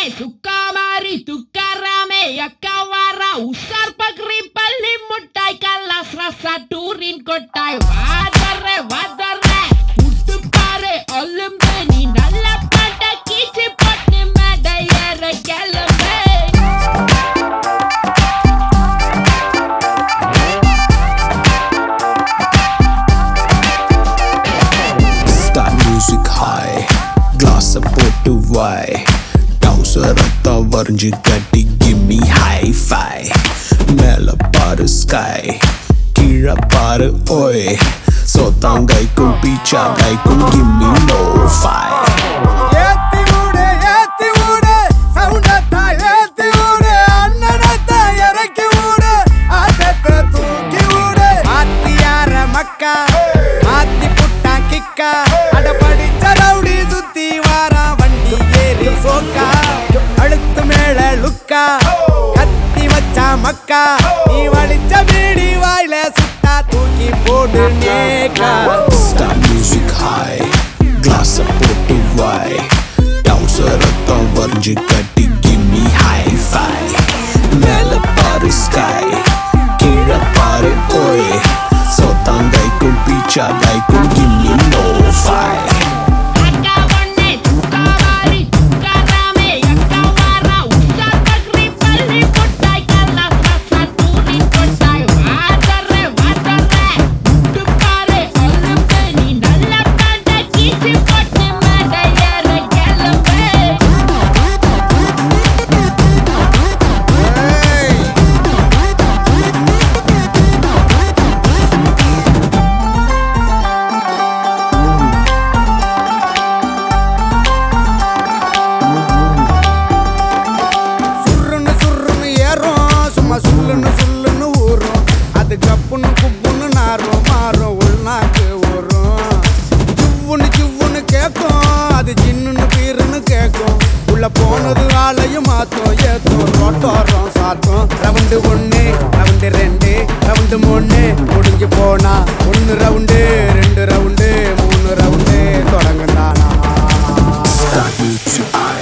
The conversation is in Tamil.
சுக்காமாரி துக்காராமே அக்காவாரா உஷார் பக்ரி பள்ளி முட்டாய் கல்லாஸ் ரசா டூரின் கொட்டாய் வாதர வாதர புட்டு பாரு ஒல்லும்பு நீ நல்ல பாட்ட கீச்சு போட்டு மேடை ஏற கிளம்பு Start music high Glass போட்டு வாய் டவுசரத்த வரைஞ்சு கட்டி கிம்மி ஹை ஃபை மேல பாரு ஸ்கை கீழே பாரு ஓய் சோத்தாங்கைக்கும் பீச்சாங்கைக்கும் கிம்மி நோ ஃபை ஏத்தி விடு ஏத்தி விடு சவுண்டத்தா ஏத்தி விடு அண்ணனத்தா இறக்கி விடு ஆட்டத்தை தூக்கி விடு ஆத்தியார மக்கா ஆத்தி புட்டா கிக்கா அட படிச்ச ரவுடி சுத்தி வாரா வண்டி ஏறி சோக்கா அழுத்து மேல லுக்கா கத்தி வச்சா மக்கா நீ வடிச்ச பீடி வாயில சுட்டா தூக்கி போடு நேக்கா Start music high Glass போட்டு வாய் டவுசரத்த வரைஞ்சு கட்டி கிம்மி ஹை ஃபை மேல பாரு ஸ்கை கீழே பாரு ஓய் சோத்தாங்கைக்கும் பீச்சாங்கைக்கும் கிம்மி நோ ஃபை அக்கா ஒண்ணே சுக்காமாரி துக்காராமே அக்காவாரா உஷார் பக்ரி பள்ளி முட்டாய் கல்லாஸ் ரசா டூரின் கொட்டாய் வாதர வாதர புட்டு பாரு ஒல்லும்பு நீ நல்ல பாட்ட கீச்சு போட்டு மேடை ஏற கிளம்பு சுருன்னு சுருன்னு ஏறும் சும்மா சுல்லுன்னு சுல்லுன்னு ஊறும் அது கப்புன்னு குப்புன்னு நாரும் மாறும் உள்நாக்கு ஊறும் ஜுவ்வுன்னு ஜுவ்வுன்னு கேட்கும் அது ஜின்னுன்னு பீருன்னு கேட்கும் உள்ள போனது ஆளையும் மாத்தும் ஏத்தும் ரோட்டோரம் சாத்தும் ரவுண்டு ஒன்று ரவுண்டு ரெண்டு ரவுண்டு மூணு முடிஞ்சு போனா ஒன்று ரவுண்டு ரெண்டு ரவுண்டு மூணு ரவுண்டு தொடங்குந்தானா Start music high